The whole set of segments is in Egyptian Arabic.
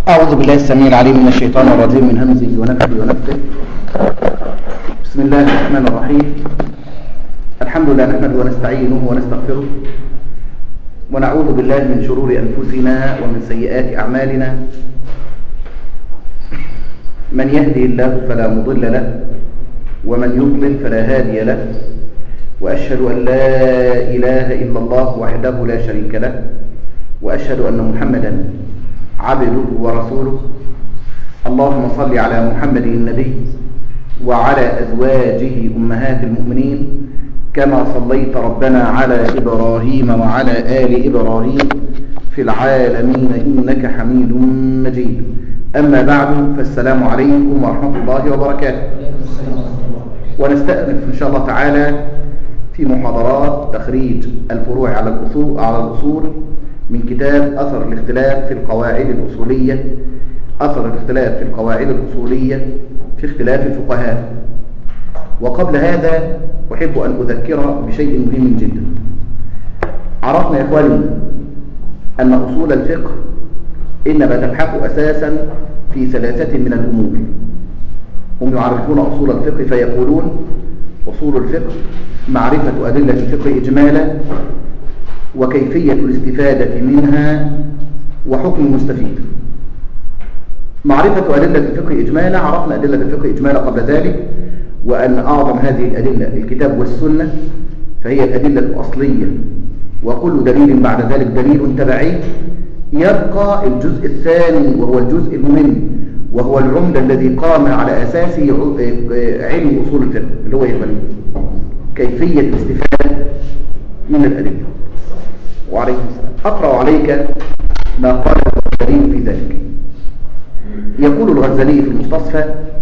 أعوذ بالله السميع العليم من الشيطان الرجيم من همزه ونفخه ونفخه بسم الله الرحمن الرحيم الحمد لله نحمده ونستعينه ونستغفره ونعوذ بالله من شرور أنفسنا ومن سيئات أعمالنا من يهدي الله فلا مضل له ومن يضلل فلا هادي له وأشهد أن لا إله إلا الله وحده لا شريك له وأشهد أن محمدا عبده ورسوله اللهم صل على محمد النبي وعلى أزواجه أمهات المؤمنين كما صليت ربنا على إبراهيم وعلى آل إبراهيم في العالمين إنك حميد مجيد أما بعد فالسلام عليكم ورحمة الله وبركاته ونستأنف إن شاء الله تعالى في محاضرات تخريج الفروع على الأصول, على الأصول من كتاب أثر الاختلاف في القواعد الأصولية أثر الاختلاف في القواعد الأصولية في اختلاف الفقهاء وقبل هذا أحب أن أذكر بشيء مهم جدا عرفنا يا إخواني أن أصول الفقه إنما تبحث أساسا في ثلاثة من الأمور هم يعرفون أصول الفقه فيقولون أصول الفقه معرفة أدلة الفقه إجمالا وكيفية الاستفادة منها وحكم المستفيد معرفة أدلة الفقه إجمالا عرفنا أدلة الفقه إجمالا قبل ذلك وأن أعظم هذه الأدلة الكتاب والسنة فهي الأدلة الأصلية وكل دليل بعد ذلك دليل تبعي يبقى الجزء الثاني وهو الجزء المهم وهو العمدة الذي قام على أساسه علم أصول الفقه اللي هو يهمني كيفية الاستفادة من الأدلة وعليكم السلام أقرأ عليك ما قاله الغزالي في ذلك يقول الغزالي في المستصفى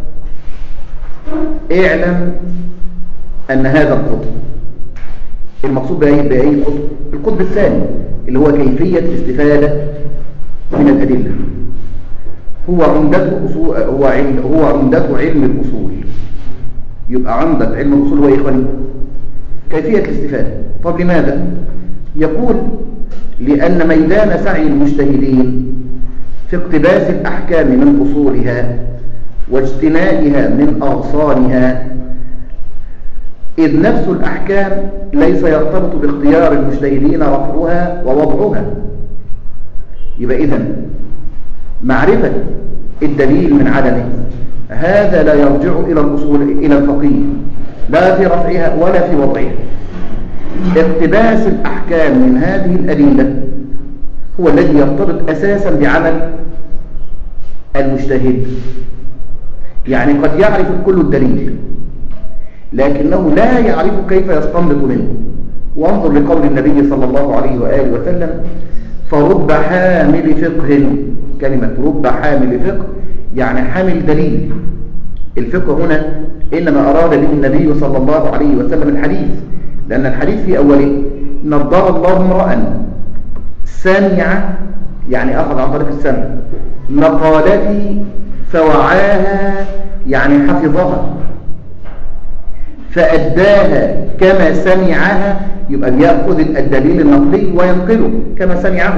اعلم أن هذا القطب المقصود بأي, بأي قطب القطب الثاني اللي هو كيفية الاستفادة من الأدلة هو عمدته أصول هو عند هو عمدته علم الأصول يبقى عمدة علم الأصول هو إخواني كيفية الاستفادة طب لماذا يقول لأن ميدان سعي المجتهدين في اقتباس الأحكام من أصولها واجتنائها من أغصانها إذ نفس الأحكام ليس يرتبط باختيار المجتهدين رفعها ووضعها يبقى إذن معرفة الدليل من عدمه هذا لا يرجع إلى الأصول إلى الفقيه لا في رفعها ولا في وضعها اقتباس الأحكام من هذه الأدلة هو الذي يرتبط أساسا بعمل المجتهد يعني قد يعرف كل الدليل لكنه لا يعرف كيف يستنبط منه وانظر لقول النبي صلى الله عليه وآله وسلم فرب حامل فقه كلمة رب حامل فقه يعني حامل دليل الفقه هنا إنما أراد به النبي صلى الله عليه وسلم الحديث لأن الحديث في أوله نضر الله امرأ سمع يعني أخذ عن طريق السمع مقالتي فوعاها يعني حفظها فأداها كما سمعها يبقى بيأخذ الدليل النقلي وينقله كما سمعه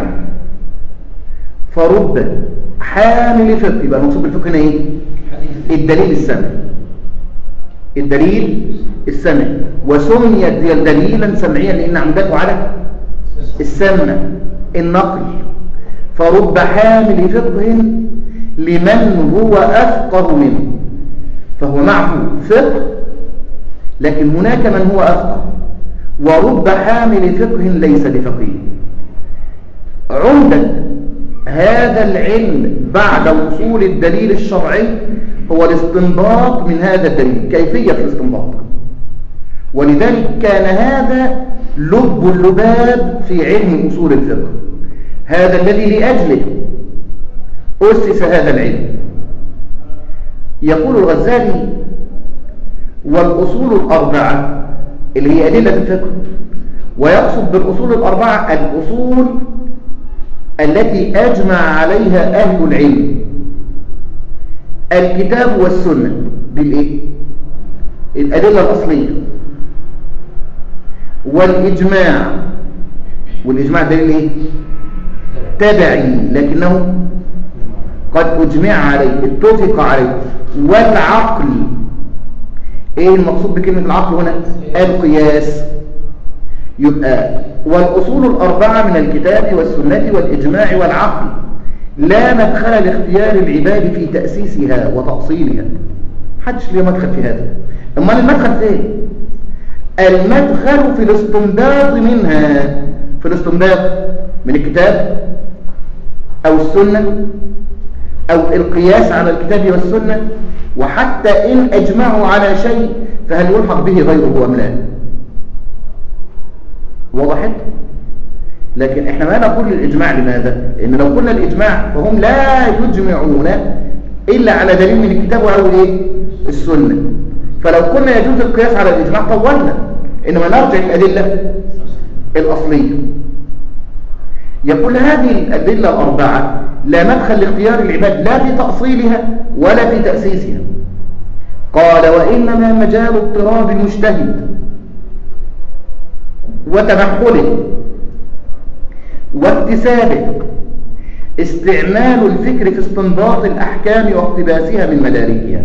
فرب حامل فقه يبقى المقصود بالفقه هنا ايه الدليل السمع الدليل السمع وسميت دليلا سمعيا لان عمدته على السمع النقل فرب حامل فقه لمن هو افقه منه فهو معه فقه لكن هناك من هو افقه ورب حامل فقه ليس بفقيه عمدة هذا العلم بعد وصول الدليل الشرعي هو الاستنباط من هذا الدليل كيفية الاستنباط ولذلك كان هذا لب اللباب في علم أصول الفقه هذا الذي لأجله أسس هذا العلم يقول الغزالي والأصول الأربعة اللي هي أدلة الفقه ويقصد بالأصول الأربعة الأصول التي أجمع عليها أهل العلم الكتاب والسنة بالإيه؟ الأدلة الأصلية والإجماع والإجماع دليل إيه؟ تبعي لكنه قد أجمع عليه اتفق عليه والعقل ايه المقصود بكلمة العقل هنا القياس يبقى والأصول الأربعة من الكتاب والسنة والإجماع والعقل لا مدخل لاختيار العباد في تأسيسها وتأصيلها حدش ليه مدخل في هذا أما المدخل فين المدخل في الاستنباط منها في الاستنباط من الكتاب أو السنة أو القياس على الكتاب والسنة وحتى إن أجمعوا على شيء فهل يلحق به غيره أم لا وضحت لكن احنا ما نقول الإجماع لماذا لأن لو قلنا الإجماع فهم لا يجمعون إلا على دليل من الكتاب أو إيه؟ السنة فلو قلنا يجوز القياس على الإجماع طولنا إنما نرجع الأدلة الأصلية يقول هذه الأدلة الأربعة لا مدخل لاختيار العباد لا في تأصيلها ولا في تأسيسها قال وإنما مجال اضطراب المجتهد وتمحله واكتسابه استعمال الفكر في استنباط الأحكام واقتباسها من مداركها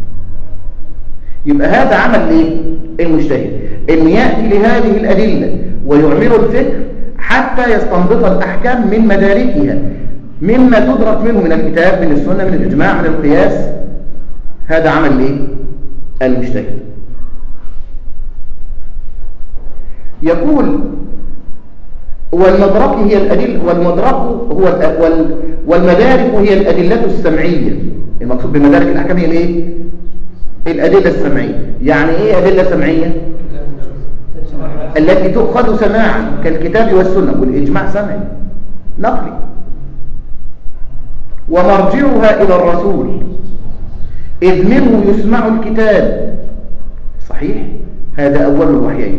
يبقى هذا عمل ليه المجتهد ان يأتي لهذه الأدلة ويعمل الفكر حتى يستنبط الأحكام من مداركها مما تدرك منه من الكتاب من السنة من الإجماع من القياس هذا عمل ليه المجتهد يقول والمدرك هي الأدلة والمدرك هو والمدارك هي الأدلة السمعية المقصود بمدارك الأحكام هي الايه الأدلة السمعية يعني ايه أدلة سمعية التي تؤخذ سماعا كالكتاب والسنة والإجماع سمعي نقلي ومرجعها إلى الرسول إذ منه يسمع الكتاب صحيح هذا أول الوحيين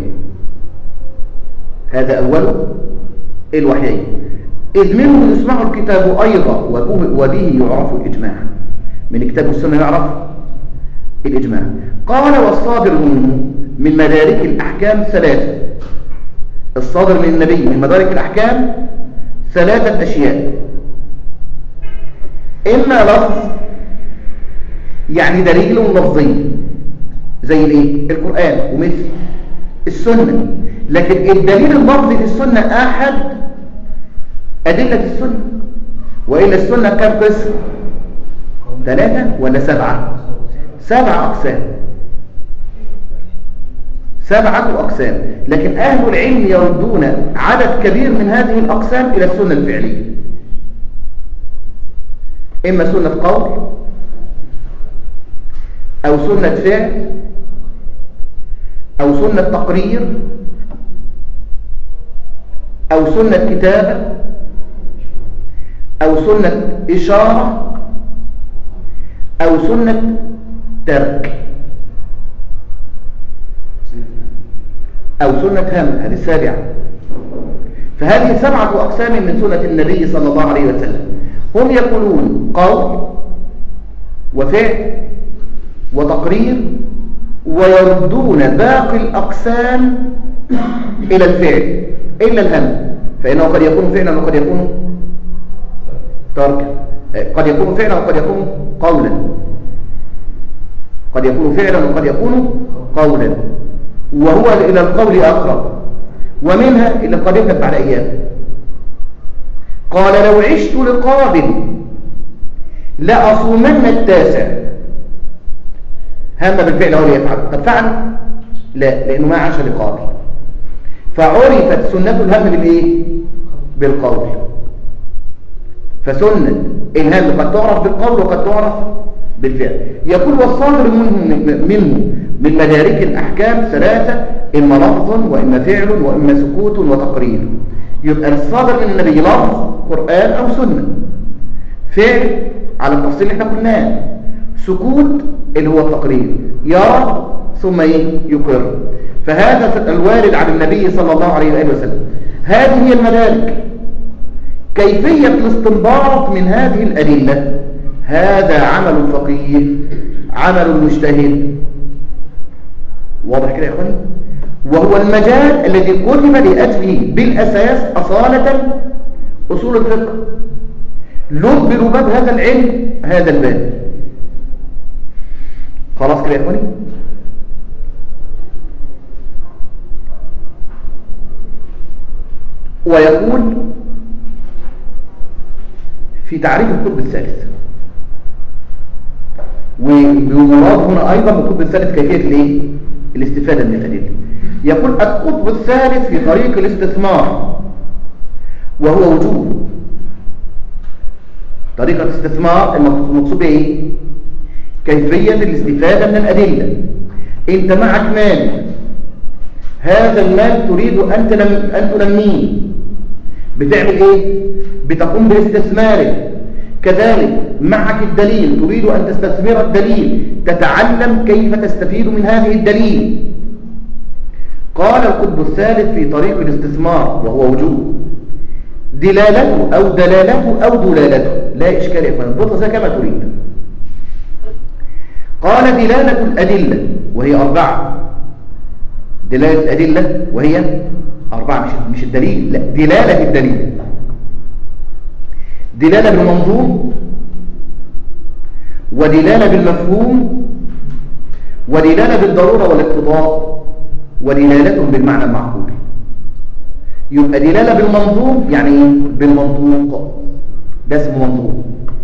هذا أول الوحيين إذ منه يسمع الكتاب أيضا وبه يعرف الإجماع من كتاب السنة يعرف الإجماع قال والصادر منه من مدارك الأحكام ثلاثة الصادر من النبي من مدارك الأحكام ثلاثة أشياء إما لفظ يعني دليل لفظي زي الايه القرآن ومثل السنة لكن الدليل اللفظي في السنة أحد أدلة السنة وإلا السنة كم قسم ثلاثة ولا سبعة سبع أقسام سبعة أقسام لكن أهل العلم يردون عدد كبير من هذه الأقسام إلى السنة الفعلية إما سنة قول أو سنة فعل أو سنة تقرير أو سنة كتابة أو سنة إشارة أو سنة ترك أو سنة هم هذه السابعة فهذه سبعة أقسام من سنة النبي صلى الله عليه وسلم هم يقولون قول وفعل وتقرير ويردون باقي الأقسام إلى الفعل إلا الهم فإنه قد يكون فعلا وقد يكون تركا قد يكون فعلا وقد يكون قولا قد يكون فعلا وقد يكون قولا وهو إلى القول أقرب ومنها اللي قد بعد أيام قال لو عشت لقابل لأصومن التاسع هم بالفعل هو يفعل طب فعل لا لأنه ما عاش لقابل فعرفت سنة الهم بالإيه بالقول فسنة الهم قد تعرف بالقول وقد تعرف بالفعل يقول والصادر منه, منه من مدارك الأحكام ثلاثة إما لفظ وإما فعل وإما سكوت وتقرير يبقى الصادر من النبي لفظ قرآن أو سنة فعل على التفصيل اللي احنا قلناه سكوت اللي هو التقرير يرى ثم ايه يقر فهذا الوارد عن النبي صلى الله عليه وآله وسلم هذه هي المدارك كيفية الاستنباط من هذه الأدلة هذا عمل الفقيه عمل المجتهد واضح كده يا اخواني وهو المجال الذي كتب لأجله بالأساس أصالة أصول الفقه لب لباب هذا العلم هذا الباب خلاص كده يا اخواني ويقول في تعريف القطب الثالث وبمراد هنا ايضا القطب الثالث كيفيه الايه الاستفاده من الادله يقول القطب الثالث في طريق الاستثمار وهو وجود طريقه الاستثمار المقصود ايه كيفيه الاستفاده من الادله انت معك مال هذا المال تريد ان تنميه بتعمل ايه بتقوم باستثماره كذلك معك الدليل تريد أن تستثمر الدليل تتعلم كيف تستفيد من هذه الدليل قال القطب الثالث في طريق الاستثمار وهو وجود دلالته أو دلالته أو دلالته لا إشكال يا إخوان اضبطها كما تريد قال دلالة الأدلة وهي أربعة دلالة الأدلة وهي أربعة مش, مش الدليل لا دلالة الدليل دلالة بالمنظوم ودلالة بالمفهوم ودلالة بالضرورة والاقتضاء ودلالة بالمعنى المعقول يبقى دلالة بالمنظوم يعني ايه بالمنطوق ده اسمه منظوم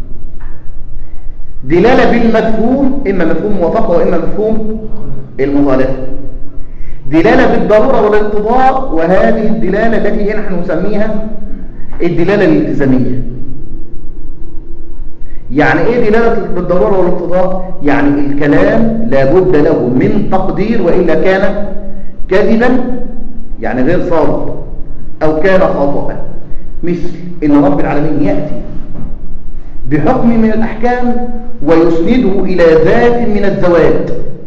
دلالة بالمفهوم إما مفهوم موافقة وإما مفهوم المخالفة دلالة بالضرورة والاقتضاء وهذه الدلالة التي نحن نسميها الدلالة الالتزامية يعني ايه دلالة بالضرورة والاقتضاء يعني الكلام لابد له من تقدير وإلا كان كذبا يعني غير صادق أو كان خاطئا مثل إن رب العالمين يأتي بحكم من الأحكام ويسنده إلى ذات من الزوات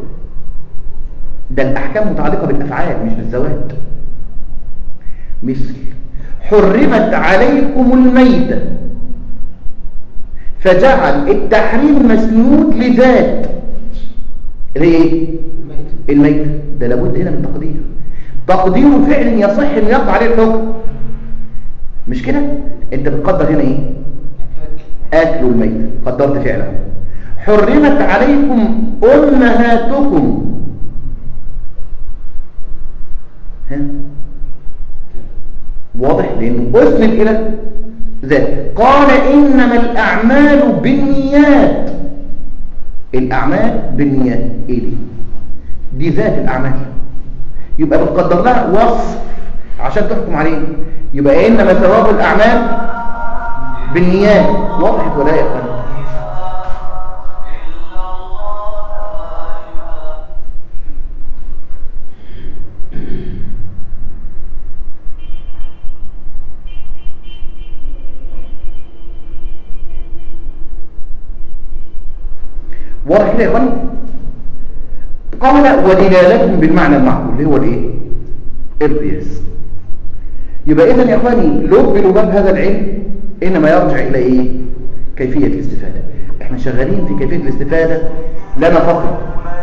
ده الأحكام متعلقة بالأفعال مش بالزوات مثل حرمت عليكم الميتة فجعل التحريم مسنود لذات اللي هي ايه الميت ده لابد هنا من تقدير تقدير فعل يصح ان يقع عليه الحكم مش كده انت بتقدر هنا ايه اكل الميت قدرت فعله حرمت عليكم امهاتكم ها واضح لانه اسند الى ذات قال إنما الأعمال بالنيات الأعمال بالنيات إيه دي دي ذات الأعمال يبقى بتقدر لها وصف عشان تحكم عليه يبقى إنما ثواب الأعمال بالنيات وضحت ولا يا أخوان واضح كده يا اخواني قال ودلالتهم بالمعنى المعقول اللي هو الايه القياس يبقى اذا يا اخواني لب لباب هذا العلم انما يرجع الى ايه كيفيه الاستفاده احنا شغالين في كيفيه الاستفاده لنا فقط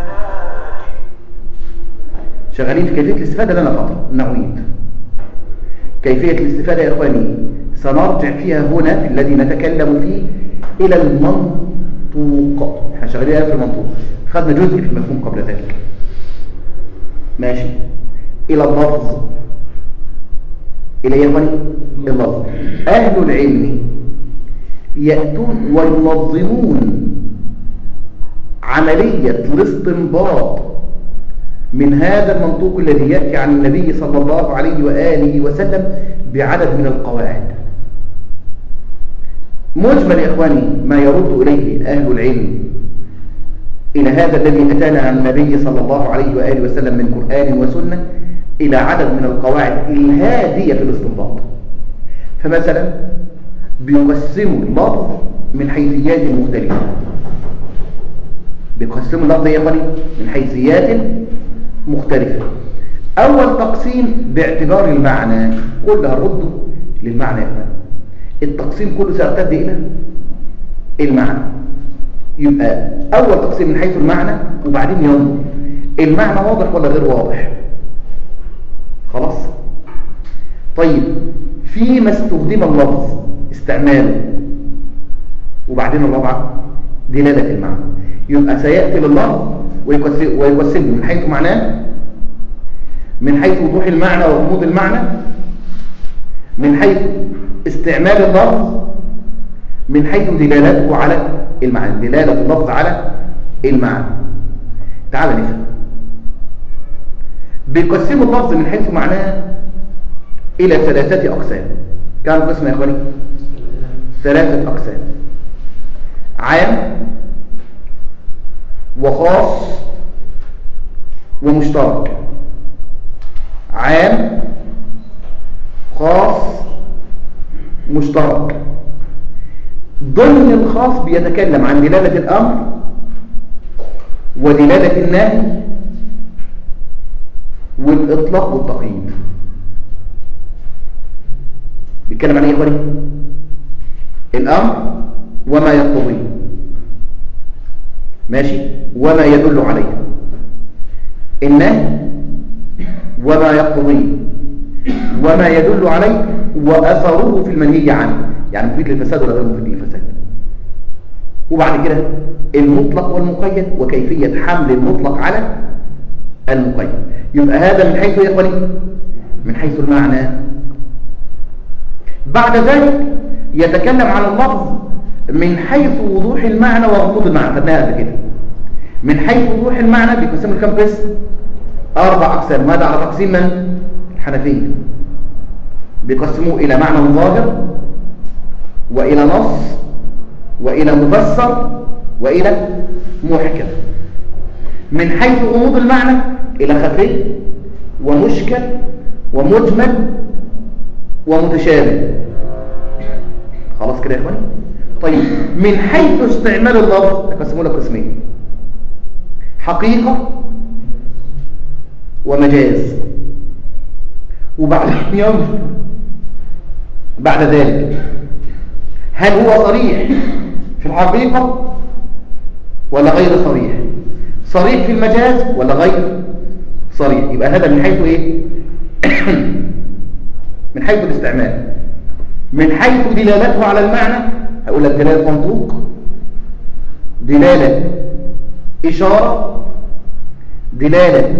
شغالين في كيفيه الاستفاده لنا فقط نعيد كيفيه الاستفاده يا اخواني سنرجع فيها هنا في الذي نتكلم فيه الى المنطوق احنا شغالين في المنطوق خدنا جزء في المفهوم قبل ذلك ماشي الى اللفظ الى يا اخواني اللفظ اهل العلم ياتون وينظمون عمليه الاستنباط من هذا المنطوق الذي ياتي عن النبي صلى الله عليه واله وسلم بعدد من القواعد مجمل يا اخواني ما يرد اليه اهل العلم إلى هذا الذي أتانا عن النبي صلى الله عليه وآله وسلم من قرآن وسنة إلى عدد من القواعد الهادية في الاستنباط فمثلا بيقسموا اللفظ من حيثيات مختلفة بيقسموا اللفظ يا اخواني من حيثيات مختلفة أول تقسيم باعتبار المعنى كلها الرد للمعنى يا اخواني التقسيم كله سيرتد إلى المعنى يبقى أول تقسيم من حيث المعنى وبعدين ينظر المعنى واضح ولا غير واضح خلاص طيب فيما استخدم اللفظ استعماله وبعدين الرابعة دلالة المعنى يبقى سيأتي لللفظ ويقسمه من حيث معناه من حيث وضوح المعنى وغموض المعنى من حيث استعمال اللفظ من حيث دلالته على المعنى دلالة اللفظ على المعنى تعال نفهم بيقسم اللفظ من حيث معناه إلى ثلاثة أقسام كم قسم يا أخواني ثلاثة أقسام عام وخاص ومشترك عام خاص مشترك ضمن الخاص بيتكلم عن دلالة الأمر ودلالة النهي والإطلاق والتقييد بيتكلم عن ايه يا اخواني الامر وما يقتضيه ماشي وما يدل عليه النهي وما يقتضيه وما يدل عليه واثره في المنهي عنه يعني مفيد للفساد ولا غير مفيد للفساد وبعد كده المطلق والمقيد وكيفية حمل المطلق على المقيد يبقى هذا من حيث يا اخواني من حيث المعنى بعد ذلك يتكلم عن اللفظ من حيث وضوح المعنى وغموض المعنى خدناها قبل كده من حيث وضوح المعنى بيقسموا كم قسم اربع اقسام ماذا على تقسيم من الحنفيه بيقسموه الى معنى ظاهر والى نص والى مفسر والى محكم من حيث غموض المعنى الى خفي ومشكل ومجمل ومتشابه خلاص كده يا اخواني طيب من حيث استعمال اللفظ اقسمه لك قسمين حقيقة ومجاز وبعد يوم بعد ذلك هل هو صريح في الحقيقة ولا غير صريح صريح في المجاز ولا غير صريح يبقى هذا من حيث ايه من حيث الاستعمال من حيث دلالته على المعنى هقول لك دلالة منطوق دلالة إشارة دلالة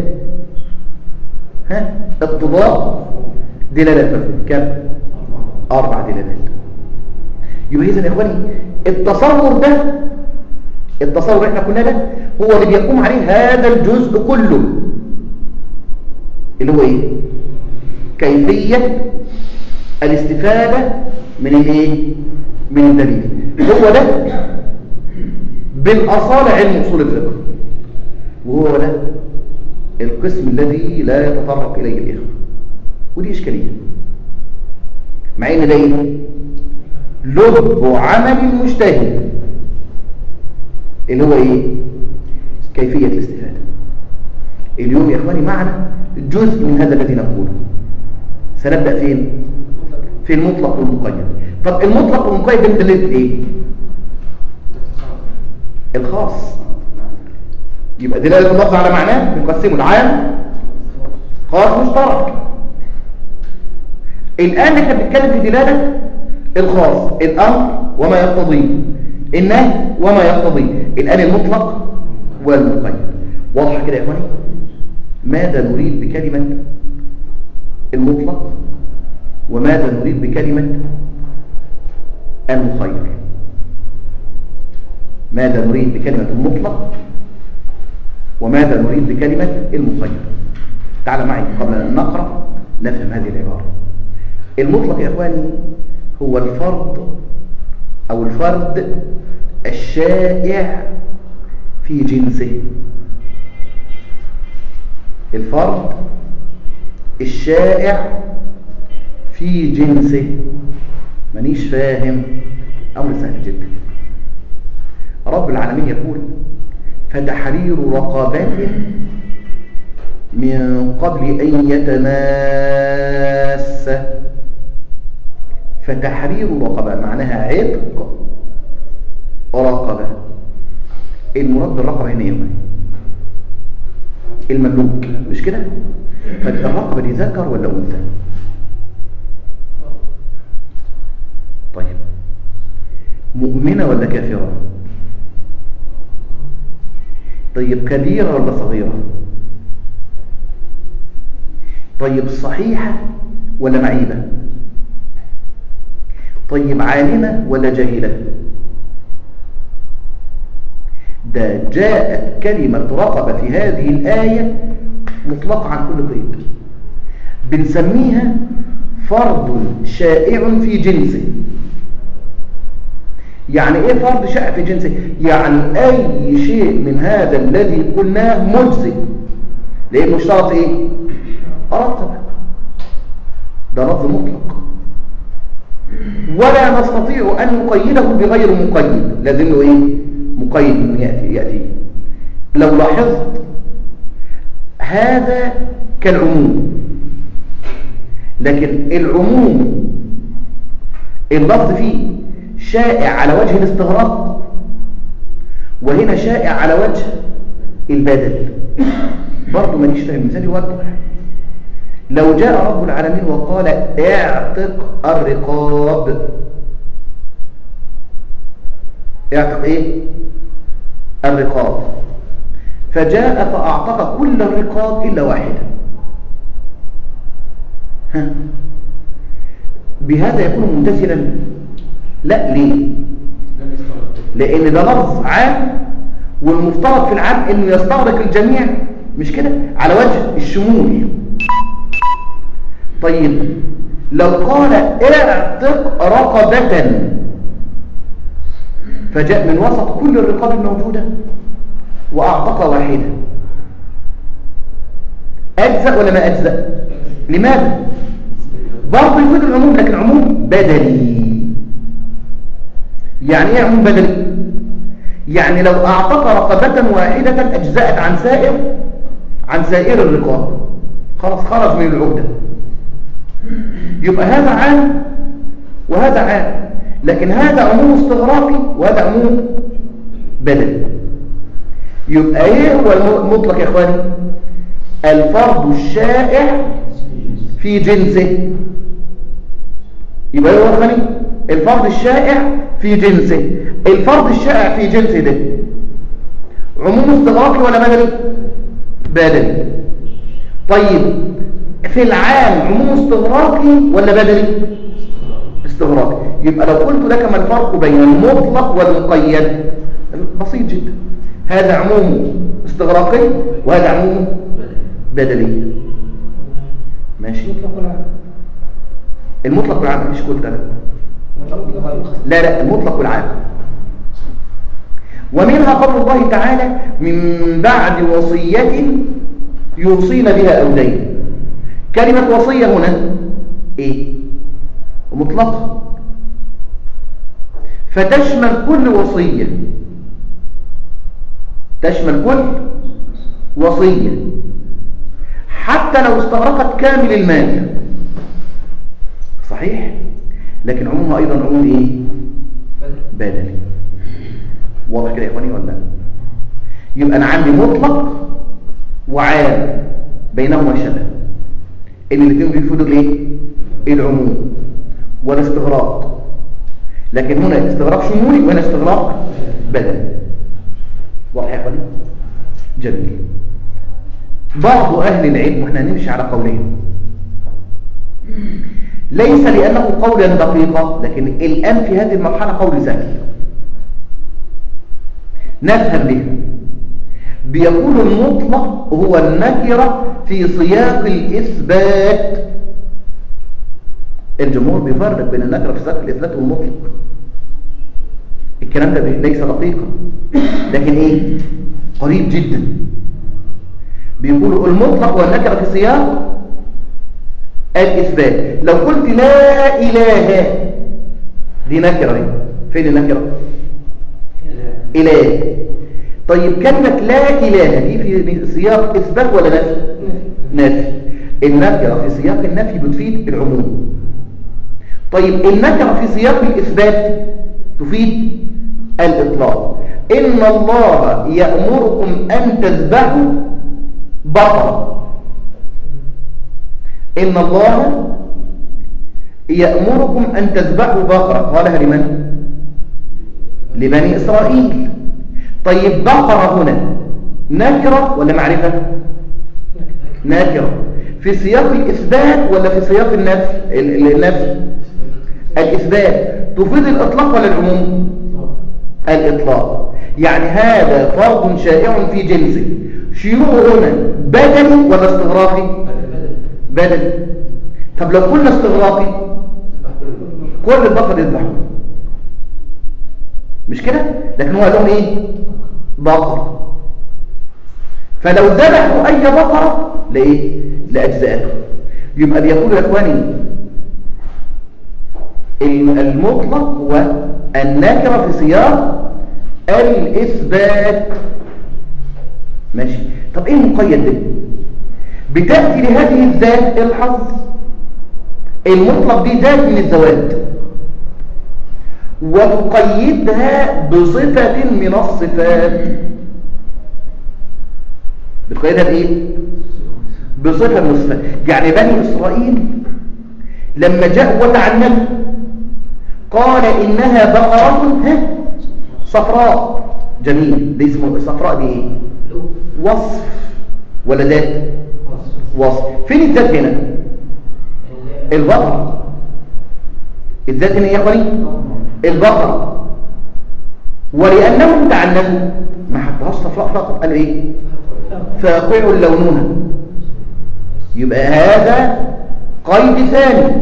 ها اقتضاء دلالة فهم كم أربع دلالات يبقى إذن يا إخواني التصور ده التصور احنا كنا ده هو اللي بيقوم عليه هذا الجزء كله اللي هو ايه كيفية الاستفادة من الايه من الدليل هو ده بالاصالة علم اصول الفقه وهو ده القسم الذي لا يتطرق اليه الاخوه ودي اشكاليه مع ان ده ايه لب عمل المجتهد اللي هو ايه كيفيه الاستفاده اليوم يا اخواني معنا جزء من هذا الذي نقوله سنبدا فين في المطلق والمقيد طب المطلق والمقيد ده دليل ايه الخاص يبقى دلاله اللفظ على معناه بنقسمه العام خاص مشترك الان احنا بنتكلم في دلاله الخاص الامر وما يقتضيه النهي وما يقتضيه الان المطلق والمقيد واضحه كده يا اخواني ماذا نريد بكلمه المطلق وماذا نريد بكلمة المخير ماذا نريد بكلمة المطلق وماذا نريد بكلمة المخير تعال معي قبل أن نقرأ نفهم هذه العبارة المطلق يا أخواني هو الفرد أو الفرد الشائع في جنسه الفرد الشائع في جنسه مانيش فاهم أمر سهل جدا رب العالمين يقول فتحرير رقبات من قبل أن يتماس فتحرير رقبة معناها عتق رقبة المراد بالرقبة هنا يوم المملوك مش كده فالرقبة دي ذكر ولا أنثى طيب مؤمنة ولا كافرة طيب كبيرة ولا صغيرة طيب صحيحة ولا معيبة طيب عالمة ولا جاهلة ده جاءت كلمة رقبة في هذه الآية مطلقة عن كل قيد بنسميها فرض شائع في جنسه يعني ايه فرض شائع في جنسه يعني اي شيء من هذا الذي قلناه مجزئ لانه اشترط ايه اه ده لفظ مطلق ولا نستطيع ان نقيده بغير مقيد لازم له ايه مقيد من ياتي ياتي لو لاحظت هذا كالعموم لكن العموم اللفظ فيه شائع على وجه الاستغراق وهنا شائع على وجه البدل برضه ماليش فاهم مثال يوضح لو جاء رب العالمين وقال اعتق الرقاب اعتق ايه الرقاب فجاء فاعتق كل الرقاب الا واحده ها بهذا يكون ممتثلا لا ليه لان ده لفظ عام والمفترض في العام انه يستغرق الجميع مش كده على وجه الشمول طيب لو قال اعتق رقبة فجاء من وسط كل الرقاب الموجودة واعتق واحدة اجزأ ولا ما اجزأ لماذا برضه يفيد العموم لكن عموم بدلي يعني ايه عموم بدلي يعني لو اعتق رقبة واحدة اجزأت عن سائر عن سائر الرقاب خلاص خرج من العهدة يبقى هذا عام وهذا عام لكن هذا عموم استغراقي وهذا عموم بدلي يبقى ايه هو المطلق يا اخواني الفرض الشائع في جنسه يبقى هو اخواني الفرض الشائع في جنسه الفرض الشائع في جنسه ده عموم استغراقي ولا بدلي بدلي طيب في العام عموم استغراقي ولا بدلي استغراقي يبقى لو قلت لك ما الفرق بين المطلق والمقيد بسيط جدا هذا عموم استغراقي وهذا عموم بدلي ماشي المطلق والعام مش قلت لك لا لا المطلق والعام ومنها قول الله تعالى من بعد وصية يوصين بها أو دين كلمة وصية هنا ايه مطلقة فتشمل كل وصية تشمل كل وصية حتى لو استغرقت كامل المال صحيح لكن عمومها ايضا عموم ايه بدلي واضح كده يا اخواني ولا يبقى انا عندي مطلق وعام بينهما شبه ان الاثنين بيفيدوا الايه العموم والاستغراق لكن هنا استغراق شمولي وهنا استغراق بدني واضح يا اخواني جميل بعض اهل العلم واحنا نمشي على قولهم ليس لانه قولا دقيقا لكن الان في هذه المرحله قول ذكي نفهم به بيقول المطلق هو النكرة في سياق الإثبات الجمهور بيفرق بين النكرة في سياق الإثبات والمطلق الكلام ده ليس دقيقا لكن ايه قريب جدا بيقولوا المطلق والنكرة في سياق الإثبات لو قلت لا إله دي نكرة دي فين النكرة إله طيب كلمة لا إله دي في سياق إثبات ولا نفي نفي النكرة في سياق النفي بتفيد العموم طيب النكرة في سياق الإثبات تفيد الإطلاق إن الله يأمركم أن تذبحوا بقرة إن الله يأمركم أن تذبحوا بقرة قالها لمن؟ لبني إسرائيل طيب بقرة هنا نكرة ولا معرفة نكرة في سياق الإثبات ولا في سياق النفي النفي الإثبات تفيد الإطلاق ولا العموم الإطلاق يعني هذا فرض شائع في جنسه شيوعه هنا بدني ولا استغراقي بدني طب لو قلنا استغراقي كل البقر يذبحون مش كده لكن هو قال لهم ايه بقر فلو ذبحوا اي بقره لايه لاجزائه يبقى بيقول يا اخواني المطلق هو النكره في سياق الاثبات ماشي طب ايه المقيد ده بتاتي لهذه الذات الحظ المطلق دي ذات من الذوات وتقيدها بصفة من الصفات بتقيدها بإيه؟ بصفة من الصفات يعني بني إسرائيل لما جاء وتعنف قال إنها بقرة ها صفراء جميل دي اسمه صفراء دي إيه؟ وصف ولا ذات وصف فين الذات هنا البقر الذات هنا يا اخواني البقر ولانهم تعلموا ما حطهاش صفراء فقط قالوا ايه فاقعوا لونها يبقى هذا قيد ثاني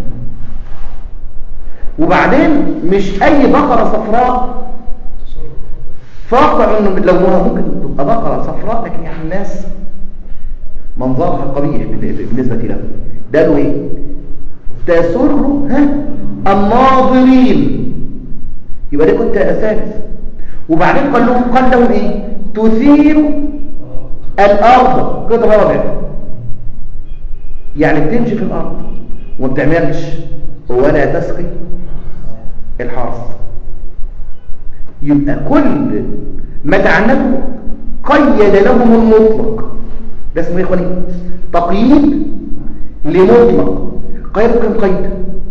وبعدين مش اي بقره صفراء فاقع انه لونها ممكن تبقى بقره صفراء لكن يعني الناس منظرها قبيح بالنسبه له ده قالوا ايه تسر ها الناظرين يبقى ده كنت ثالث وبعدين قال لهم قال لهم ايه تثير الارض قد رابع يعني بتمشي في الارض وما بتعملش ولا تسقي الحرث يبقى كل ما تعنته قيد لهم المطلق ده اسمه ايه يا اخواني تقييد لمطلق قيد كم قيد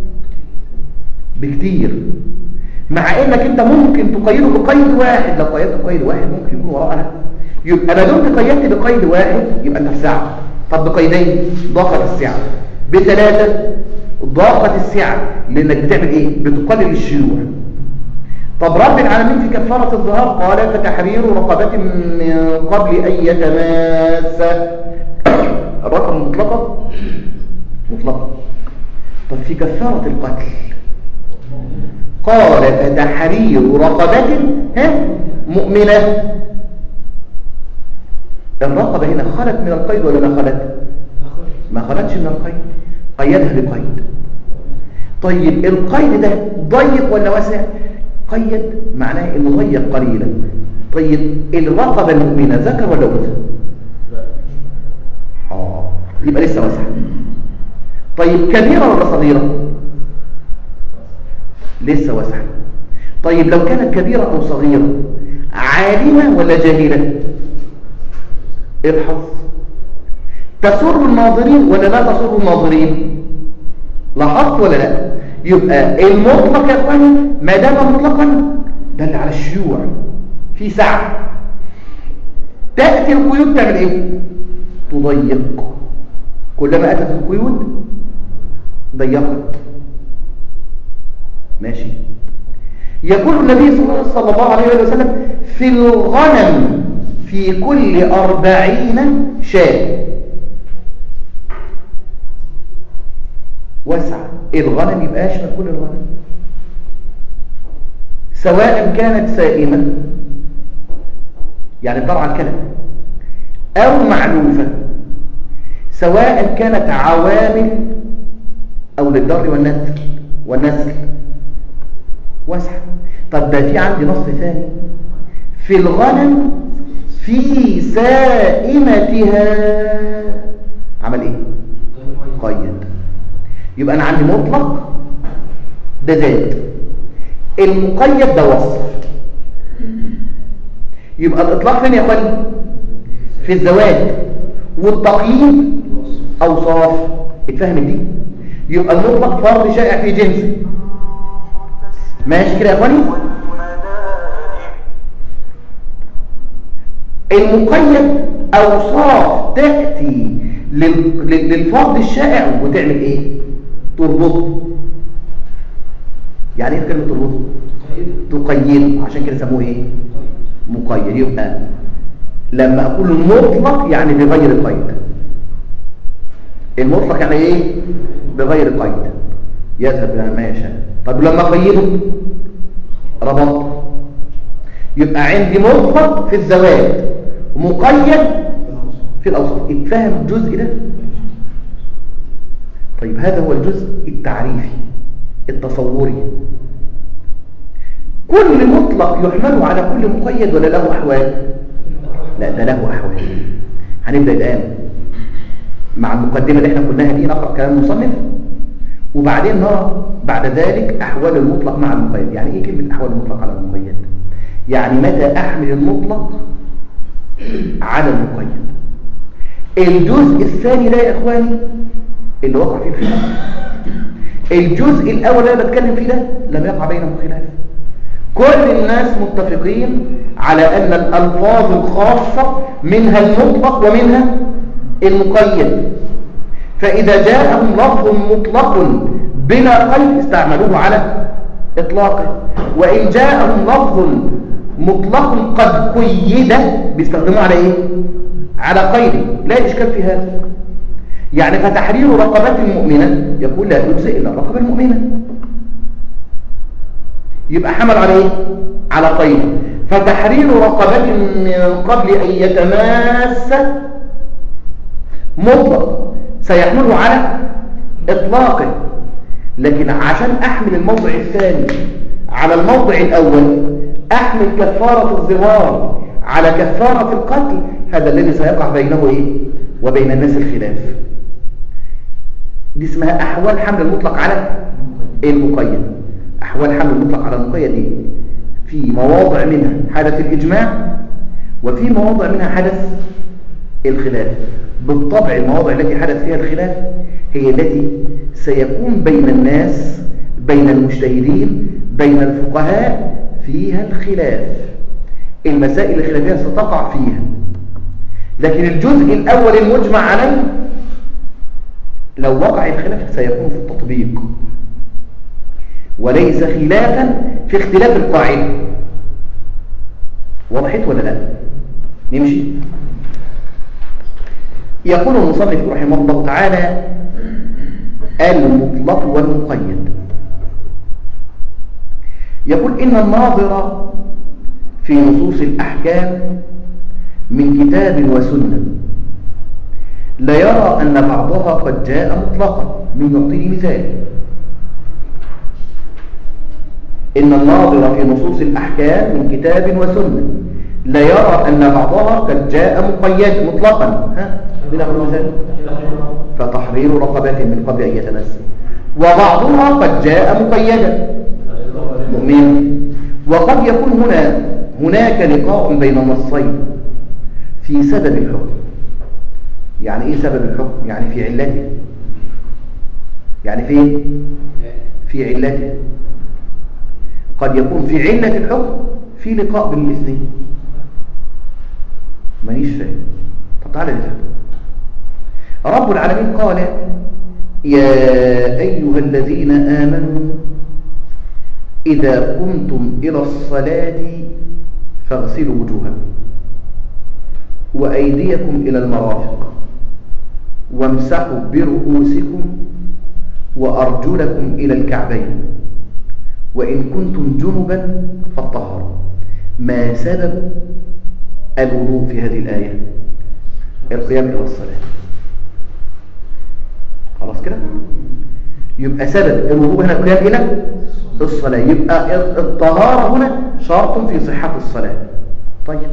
بكتير مع انك انت ممكن تقيده بقيد واحد لو قيدت بقيد واحد ممكن يكون وراءها يبقى ما دمت قيدت بقيد واحد يبقى انت في ساعه طب بقيدين ضاقت السعه بثلاثه ضاقت السعه لانك بتعمل ايه بتقلل الشيوع طب رب العالمين في كفاره الظهار قال فتحرير رقبه من قبل ان يتماس الرقم مطلقه مطلقه طب في كفاره القتل قال فتحرير رقبة ها مؤمنة الرقبة هنا خلت من القيد ولا ما خلت ما خلتش من القيد قيدها بقيد طيب القيد ده ضيق ولا واسع قيد معناه انه ضيق قليلا طيب الرقبة المؤمنة ذكر ولا انثى اه يبقى لسه واسع طيب كبيرة ولا صغيرة لسه واسعة طيب لو كانت كبيرة أو صغيرة عالمة ولا جاهلة ابحث تسر الناظرين ولا لا تسر الناظرين لاحظت ولا لا يبقى المطلق يا اخواني ما دام مطلقا دل على الشيوع في سعة تأتي القيود تعمل ايه تضيق كلما أتت القيود ضيقت ماشي يقول النبي صلى الله عليه وسلم في الغنم في كل أربعين شاة وسع الغنم يبقى يشمل كل الغنم سواء كانت سائمة يعني بضرع الكلام أو معلوفة سواء كانت عوامل أو للدر والنسل والنسل واسعة طب ده في عندي نص ثاني في الغنم في سائمتها عمل ايه قيد يبقى انا عندي مطلق ده ذات المقيد ده وصف يبقى الاطلاق فين يا اخواني في الزواج والتقييد اوصاف اتفهمت دي يبقى المطلق فرض شائع في جنسه ماشي كده يا اخواني المقيد أوصاف تأتي للفرض الشائع وتعمل إيه تربطه يعني ايه كلمة تربطه تقيد عشان كده سموه ايه مقيد يبقى لما اقول مطلق يعني بغير قيد المطلق يعني ايه بغير قيد يذهب الى ما يشاء طب لما قيده ربط يبقى عندي مطلق في الزواج مقيد في الاوصاف اتفهم الجزء ده طيب هذا هو الجزء التعريفي التصوري كل مطلق يحمل على كل مقيد ولا له أحوال لا ده له أحوال هنبدأ الآن مع المقدمة اللي احنا قلناها دي نقرأ كلام المصنف وبعدين نرى بعد ذلك أحوال المطلق مع المقيد يعني ايه كلمة أحوال المطلق على المقيد يعني متى أحمل المطلق على المقيد الجزء الثاني ده يا إخواني اللي وقع فيه الخلاف الجزء الأول اللي بتكلم فيه ده لم يقع بينهم خلاف كل الناس متفقين على أن الألفاظ الخاصة منها المطلق ومنها المقيد فإذا جاءهم لفظ مطلق بلا قيد استعملوه على إطلاقه وإن جاءهم لفظ مطلق قد قيد بيستخدموه على إيه؟ على قيد لا إشكال في هذا يعني فتحرير رقبة مؤمنة يقول لا يجزئ إلا الرقبة المؤمنة يبقى حمل على ايه على قيد فتحرير رقبة من قبل أن يتماس مطلق سيحمله على إطلاقه لكن عشان أحمل الموضع الثاني على الموضع الأول أحمل كفارة الظهار على كفارة القتل هذا الذي سيقع بينه إيه؟ وبين الناس الخلاف دي اسمها أحوال حمل المطلق على المقيد أحوال حمل المطلق على المقيد دي في مواضع منها حدث الإجماع وفي مواضع منها حدث الخلاف بالطبع المواضع التي حدث فيها الخلاف هي التي سيكون بين الناس بين المجتهدين بين الفقهاء فيها الخلاف المسائل الخلافية ستقع فيها لكن الجزء الأول المجمع عليه لو وقع الخلاف سيكون في التطبيق وليس خلافا في اختلاف القاعدة وضحت ولا لا نمشي يقول المصنف رحمه الله تعالى المطلق والمقيد يقول إن الناظر في نصوص الأحكام من كتاب وسنة لا يرى أن بعضها قد جاء مطلقا من يعطيه مثال إن الناظر في نصوص الأحكام من كتاب وسنة لا يرى أن بعضها قد جاء مقيد مطلقا ها مثال فتحرير رقبة من قبل أن يتمس وبعضها قد جاء مقيدا مؤمن وقد يكون هنا هناك لقاء بين النصين في سبب الحكم يعني ايه سبب الحكم يعني في علته يعني في في علته قد يكون في علة الحكم في لقاء بين الاثنين مانيش فاهم طب تعالى نفهم رب العالمين قال يا أيها الذين آمنوا إذا قمتم إلى الصلاة فاغسلوا وجوهكم وأيديكم إلى المرافق وامسحوا برؤوسكم وأرجلكم إلى الكعبين وإن كنتم جنبا فالطهر ما سبب الوضوء في هذه الآية القيام إلى الصلاة خلاص كده يبقى سبب الوضوء هنا القيام إلى الصلاة يبقى الطهارة هنا شرط في صحة الصلاة طيب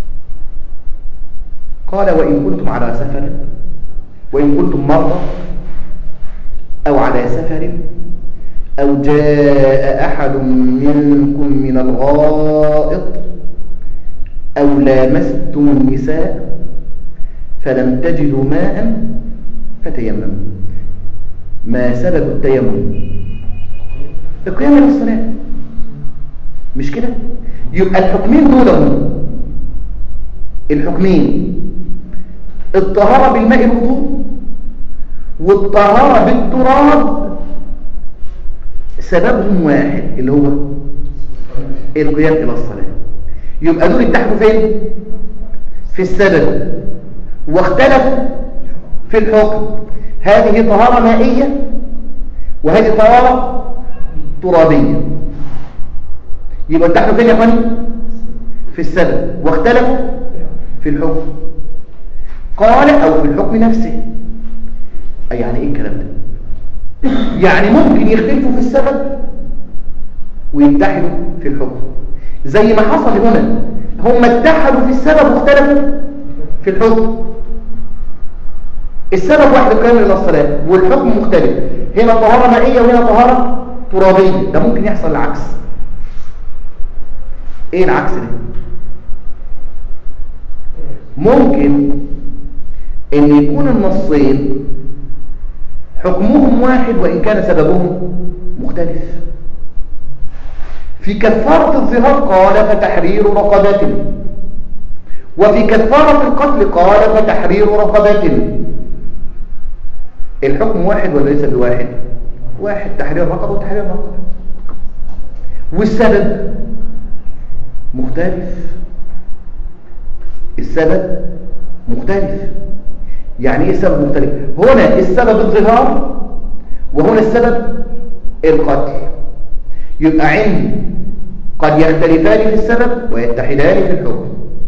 قال وإن كنتم على سفر وإن كنتم مرضى أو على سفر أو جاء أحد منكم من الغائط أو لامستم النساء فلم تجدوا ماء فتيمموا ما سبب التيمم القيام للصلاة مش كده يبقى الحكمين دولهم الحكمين الطهارة بالماء الوضوء والطهارة بالتراب سببهم واحد اللي هو القيام إلى الصلاة يبقى دول اتحدوا فين في السبب واختلفوا في الحكم هذه طهارة مائية وهذه طهارة ترابية يبقى اتحدوا فين يا فندم في السبب واختلفوا في الحكم قال أو في الحكم نفسه أي يعني إيه الكلام ده يعني ممكن يختلفوا في السبب ويتحدوا في الحكم زي ما حصل هنا هم اتحدوا في السبب واختلفوا في الحكم السبب واحد القيام الى الصلاه والحكم مختلف هنا طهاره مائيه وهنا طهاره ترابيه ده ممكن يحصل العكس ايه العكس ده ممكن ان يكون النصين حكمهم واحد وان كان سببهم مختلف في كفارة الظهار قال فتحرير رقبة وفي كفارة القتل قال فتحرير رقبة الحكم واحد ولا ليس بواحد واحد تحرير رقبة وتحرير رقبة والسبب مختلف السبب مختلف يعني ايه السبب مختلف هنا السبب الظهار وهنا السبب القتل يبقى عندي قد يختلفان في السبب ويتحدان في الحكم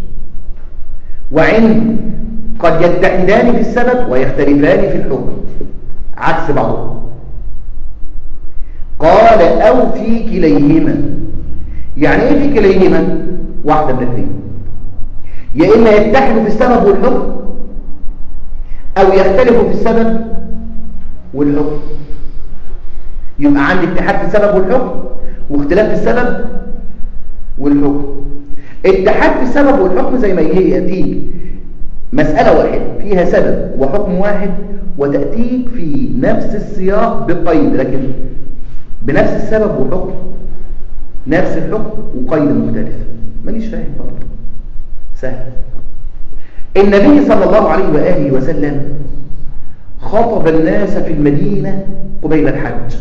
وعندي قد يتحدان في السبب ويختلفان في الحكم عكس بعضهم قال أو في كليهما يعني ايه في كليهما واحدة من الاثنين يا إما يتحدوا في السبب والحكم أو يختلفوا في السبب والحكم يبقى عندي اتحاد في السبب والحكم واختلاف في السبب والحكم اتحاد في السبب والحكم زي ما يجي يأتيك مسألة واحدة فيها سبب وحكم واحد وتأتيك في نفس السياق بقيد لكن بنفس السبب وحكم نفس الحكم وقيد مختلف مانيش فاهم برضه سهل النبي صلى الله عليه وآله وسلم خطب الناس في المدينة قبيل الحج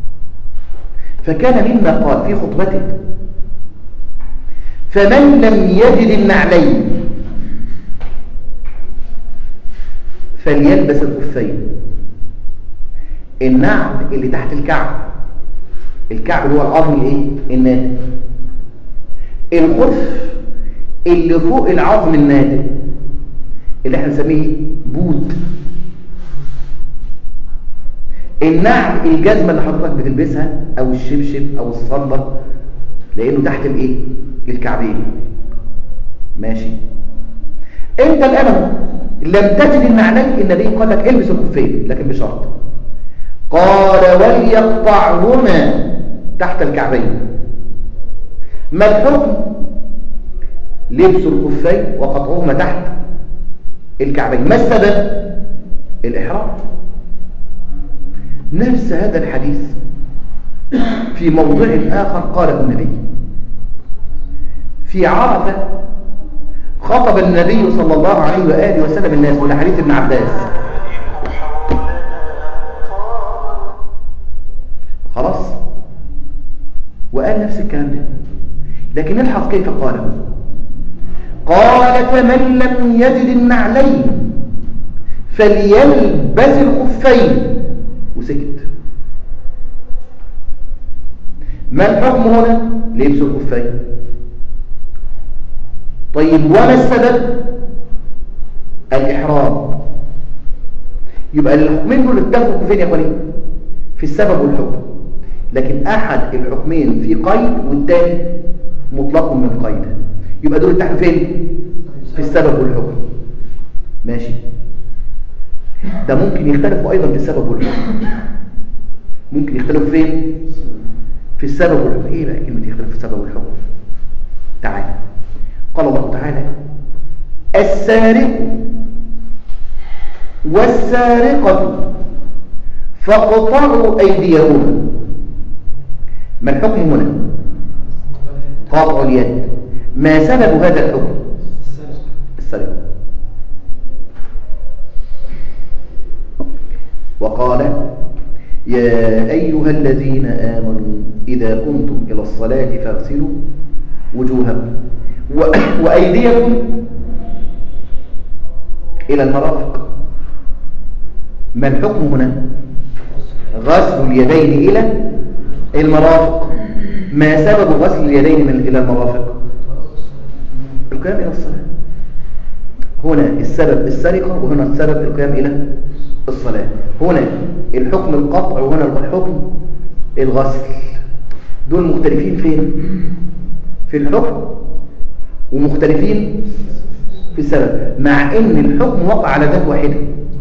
فكان مما قال في خطبته فمن لم يجد النعلين فليلبس الخفين النعل اللي تحت الكعب الكعب اللي هو العظم الايه الناتج الخف اللي فوق العظم الناتج اللي احنا نسميه بود النعل الجزمه اللي حضرتك بتلبسها او الشبشب او الصندل لانه تحت الايه الكعبين ماشي انت الان لم تجد النعلين النبي قال لك البس الخفين لكن بشرط قال وليقطعهما تحت الكعبين ما الحكم لبس الخفين وقطعهما تحت الكعبين ما السبب الإحرام نفس هذا الحديث في موضع آخر قاله النبي في عرفة خطب النبي صلى الله عليه وآله وسلم الناس وده حديث ابن عباس خلاص وقال نفس الكلام ده لكن نلحظ كيف قاله قال فمن لم يجد النعلين فليلبس الخفين وسكت ما الحكم هنا لبس الخفين طيب وما السبب الإحرام يبقى الحكمين دول اتفقوا فين يا اخواني في السبب والحكم لكن احد الحكمين في قيد والثاني مطلق من قيد يبقى دول اتفقوا فين في السبب والحكم ماشي ده ممكن يختلفوا ايضا في السبب والحكم ممكن يختلفوا فين في السبب والحكم ايه بقى كلمه يختلف في السبب والحكم تعالى قال الله تعالى السارق والسارقة فاقطعوا أيديهما ما الحكم هنا قاطع اليد ما سبب هذا الحكم السرقة وقال يا أيها الذين آمنوا إذا كنتم إلى الصلاة فاغسلوا وجوهكم وأيديكم إلى المرافق ما الحكم هنا غسل اليدين إلى المرافق ما سبب غسل اليدين من إلى المرافق القيام إلى الصلاة هنا السبب السرقة وهنا السبب القيام إلى الصلاة هنا الحكم القطع وهنا الحكم الغسل دول مختلفين فين في الحكم ومختلفين في السبب مع ان الحكم وقع على ذات واحدة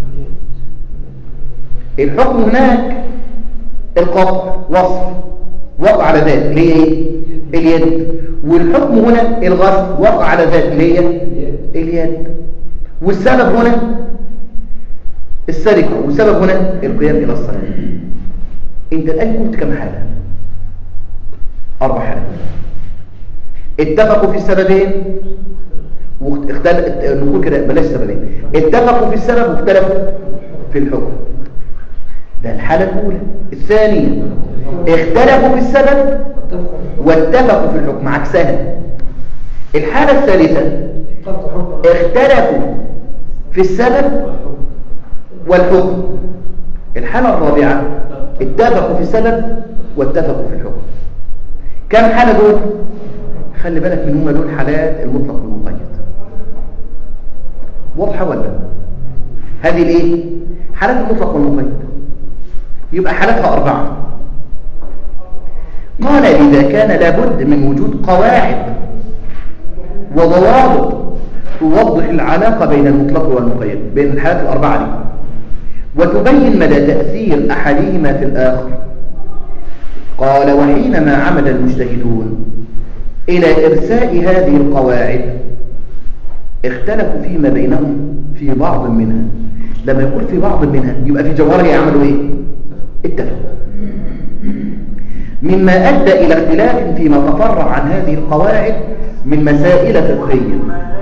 الحكم هناك القطع وصف وقع على ذات اللي هي ايه اليد والحكم هنا الغسل وقع على ذات اللي هي اليد والسبب هنا السرقة والسبب هنا القيام إلى الصلاة انت الآن قلت كم حالة أربع حالات اتفقوا في السببين واختلف نقول كده بلاش سببين اتفقوا في السبب واختلفوا في الحكم ده الحالة الأولى الثانية اختلفوا في السبب واتفقوا في الحكم عكسها الحالة الثالثة اختلفوا في السبب والحكم الحالة الرابعة اتفقوا في السبب واتفقوا في الحكم كم حالة دول خلي بالك من هما دول حالات المطلق والمقيد واضحة ولا هذه الايه حالات المطلق والمقيد يبقى حالاتها أربعة قال إذا كان لابد من وجود قواعد وضوابط توضح العلاقة بين المطلق والمقيد بين الحالات الأربعة دي وتبين مدى تأثير أحدهما في الآخر قال وحينما عمد المجتهدون إلى إرساء هذه القواعد اختلفوا فيما بينهم في بعض منها لما يقول في بعض منها يبقى في جوهرها يعملوا ايه اتفقوا مما أدى إلى اختلاف فيما تفرع عن هذه القواعد من مسائل فقهية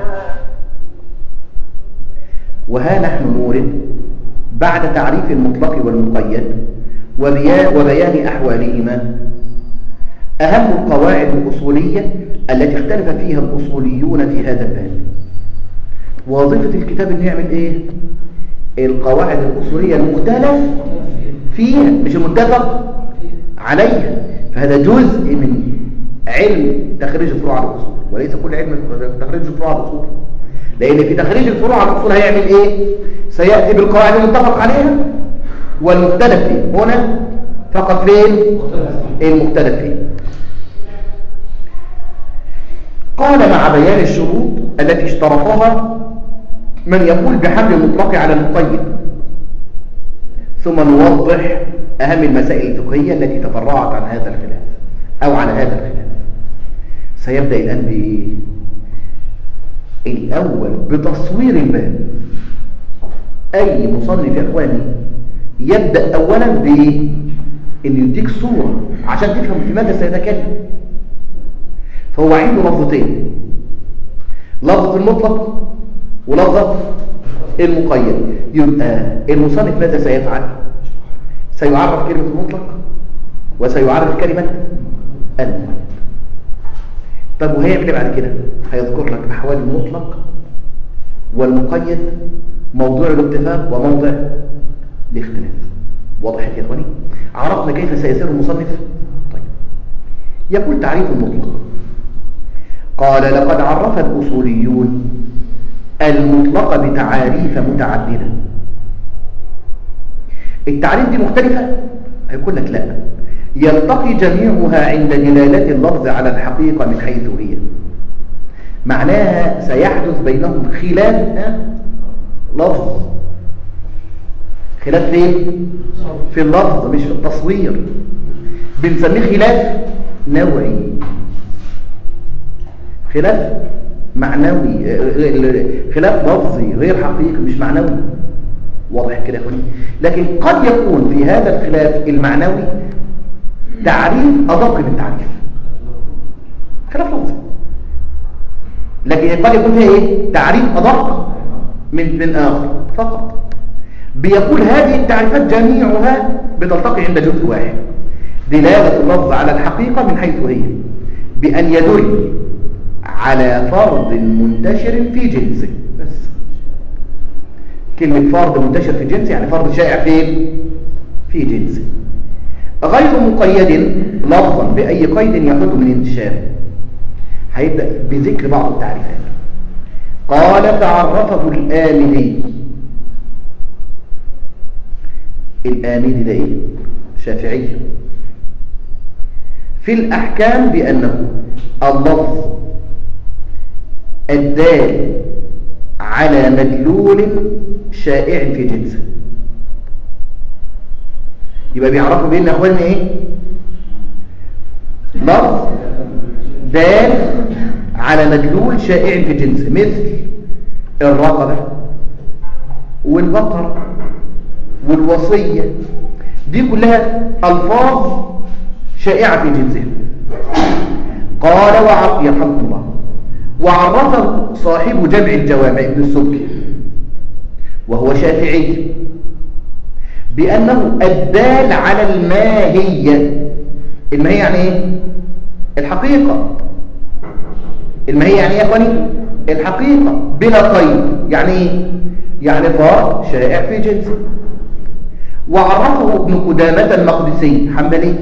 وها نحن نورد بعد تعريف المطلق والمقيد وبيان أحوالهما أهم القواعد الأصولية التي اختلف فيها الأصوليون في هذا الباب وظيفة الكتاب انه يعمل ايه القواعد الأصولية المختلف فيها مش المتفق عليها فهذا جزء من علم تخريج فروع الأصول وليس كل علم تخريج فروع الأصول لأن في تخريج الفروع الأصول هيعمل ايه سيأتي بالقواعد المتفق عليها والمختلف فيه هنا فقط فين المختلف فيه قال مع بيان الشروط التي اشترطها من يقول بحمل المطلق على المقيد ثم نوضح أهم المسائل الفقهية التي تفرعت عن هذا الخلاف أو على هذا الخلاف سيبدأ الآن بإيه؟ الأول بتصوير الباب أي مصنف يا إخواني يبدأ أولا بإيه؟ إن يديك صورة عشان تفهم في ماذا سيتكلم فهو عنده لفظتين لفظة المطلق ولفظة المقيد يبقى المصنف ماذا سيفعل سيعرف كلمة المطلق وسيعرف كلمة المقيد طب وهيعمل ايه بعد كده هيذكر لك احوال المطلق والمقيد موضوع الاتفاق وموضع الاختلاف وضحت يا اخواني عرفنا كيف سيسير المصنف طيب يقول تعريف المطلق قال لقد عرف الأصوليون المطلق بتعاريف متعددة التعريف دي مختلفة هيقول لك لا يلتقي جميعها عند دلالة اللفظ على الحقيقة من حيث هي معناها سيحدث بينهم خلاف لفظ خلاف فين في اللفظ مش في التصوير بنسميه خلاف نوعي خلاف معنوي خلاف لفظي غير حقيقي مش معنوي واضح كده يا اخواني لكن قد يكون في هذا الخلاف المعنوي تعريف ادق من تعريف خلاف لفظي لكن قد يكون فيها ايه تعريف ادق من من اخر فقط بيقول هذه التعريفات جميعها بتلتقي عند جزء واحد دلالة اللفظ على الحقيقة من حيث هي بأن يدل على فرض منتشر في جنسه بس كلمة فرض منتشر في جنسه يعني فرض شائع فين في جنسه غير مقيد لفظا بأي قيد يحد من انتشار هيبدأ بذكر بعض التعريفات قال فعرفه الآمدي الآمدي ده ايه شافعي في الأحكام بأنه اللفظ الدال على مدلول شائع في جنسه يبقى بيعرفوا بين اخواننا ايه لفظ دال على مدلول شائع في جنسه مثل الرقبة والبقر والوصية دي كلها ألفاظ شائعة في جنسها قال وعرف يرحمكم الله وعرفه صاحب جمع الجوامع ابن السبكي وهو شافعي بأنه الدال على الماهية الماهية يعني ايه الحقيقة الماهية يعني ايه يا اخواني الحقيقة بلا قيد يعني ايه يعني فرق شائع في جنسه وعرفه ابن قدامة المقدسي حنبلي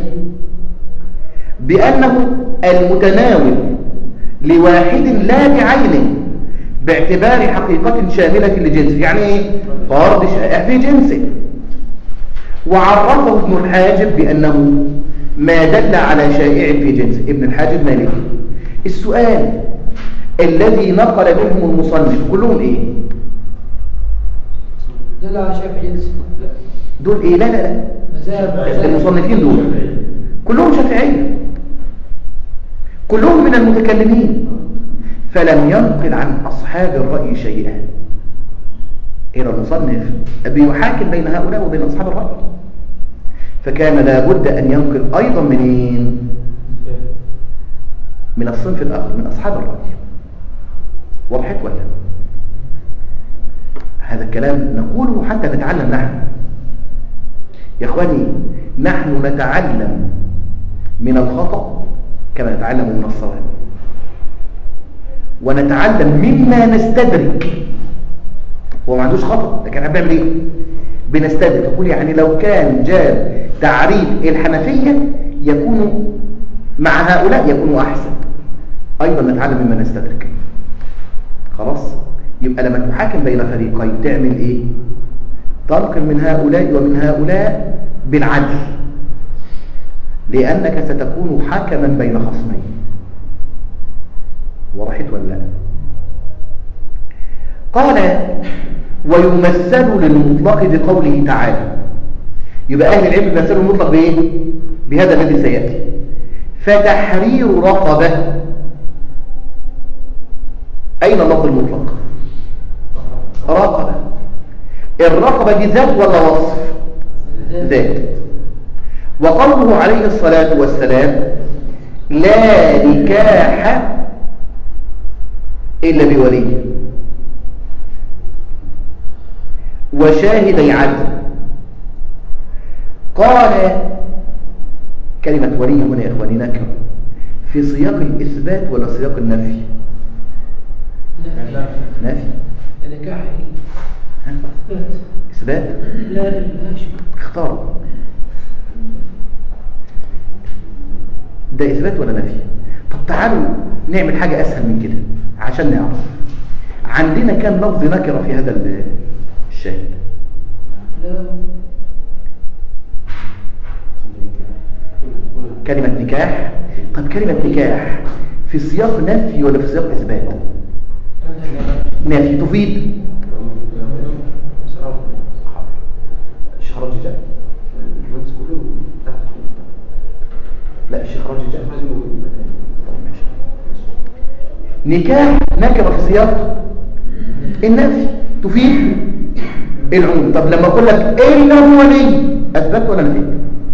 بأنه المتناول لواحد لا بعينه باعتبار حقيقة شاملة لجنسه يعني ايه فرض شائع في جنسه وعرفه ابن الحاجب بأنه ما دل على شائع في جنسه ابن الحاجب مالكي السؤال الذي نقل منهم المصنف كلهم ايه دل على شائع في جنسه دول ايه لا لا لا مذاهب المصنفين دول كلهم شافعية كلهم من المتكلمين فلم ينقل عن أصحاب الرأي شيئا إلى المصنف بيحاكم بين هؤلاء وبين أصحاب الرأي فكان لابد أن ينقل أيضا منين من الصنف الآخر من أصحاب الرأي وضحت ولا هذا الكلام نقوله حتى نتعلم نحن يا اخواني نحن نتعلم من الخطأ كما نتعلم من الصواب ونتعلم مما نستدرك هو ما عندوش خطأ لكن احنا بنعمل ايه بنستدرك يقول يعني لو كان جاب تعريف الحنفية يكون مع هؤلاء يكون احسن ايضا نتعلم مما نستدرك خلاص يبقى لما تحاكم بين فريقين تعمل ايه تنقل من هؤلاء ومن هؤلاء بالعدل لأنك ستكون حكما بين خصمين وضحت ولا لا قال ويمثل للمطلق بقوله تعالى يبقى أهل العلم يمثلوا المطلق بإيه؟ بهذا الذي سيأتي فتحرير رقبة أين اللفظ المطلق رقبة الرقبة دي ذات ولا وصف ذات وقوله عليه الصلاة والسلام لا نكاح إلا بولي وشاهدي عدل قال كلمة ولي هنا يا إخواني نكر في سياق الإثبات ولا سياق النفي نفي النكاح ها؟ اثبات إثبات لا لا شيء اختاروا ده إثبات ولا نفي طب تعالوا نعمل حاجة أسهل من كده عشان نعرف عندنا كام لفظ نكرة في هذا ال- الشاهد لا كلمة نكاح طب كلمة نكاح في سياق نفي ولا في سياق إثبات نفي تفيد الشيخ راجي جاء لا الشيخ راجي جاء طيب ماشي نكاح نكرة في سياق النفي تفيد العموم طب لما اقول لك الا ولي اثبت ولا نفيت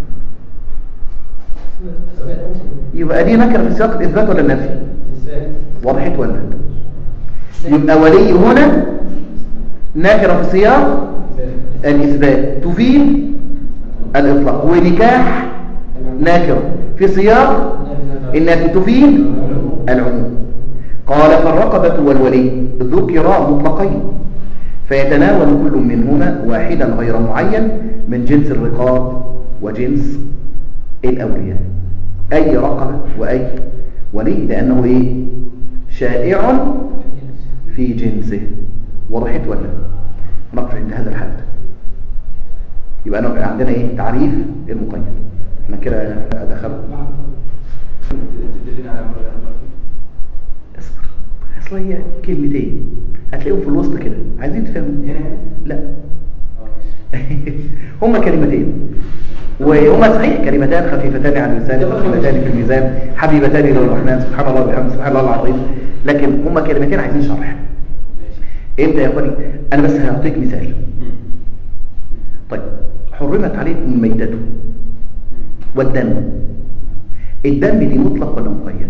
اثبات يبقى دي نكره في سياق الاثبات ولا النفي اثبات وضحت ولا يبقى ولي هنا نكره في سياق الإثبات تفيد الإطلاق ونكاح ناكرة في سياق النافي تفيد العموم قال فالرقبة والولي ذكرا مطلقين فيتناول كل منهما واحدا غير معين من جنس الرقاب وجنس الأولياء أي رقبة وأي ولي لأنه إيه شائع في جنسه وضحت ولا نقف عند هذا الحد يبقى أنا عندنا إيه تعريف المقيد احنا كده أدخله تدلنا على امر الأمر. اصبر اصل هي كلمتين هتلاقيهم في الوسط كده عايزين تفهموا هنا لا آه. هما كلمتين وهما صحيح كلمتان خفيفتان على اللسان ثقيلتان في الميزان حبيبتان الى الرحمن سبحان الله وبحمده سبحان الله العظيم لكن هما كلمتين عايزين شرح ماشي امتى يا اخواني انا بس هعطيك مثال طيب حرمت عليكم ميتته والدم الدم دي مطلق ولا مقيد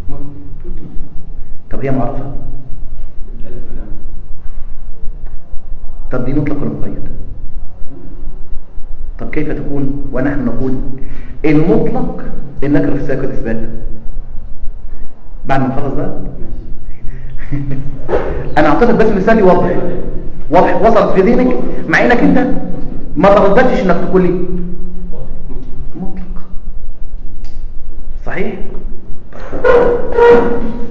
طب هي معرفه الألف واللام. طب دي مطلق ولا مقيد طب كيف تكون ونحن نقول المطلق النكره في سياق الاثبات بعد ما نخلص ده ماشي انا اعطيتك بس مثال يوضح واضح وصلت في ذهنك مع انك انت ما ترددتش انك تقول لي مطلق صحيح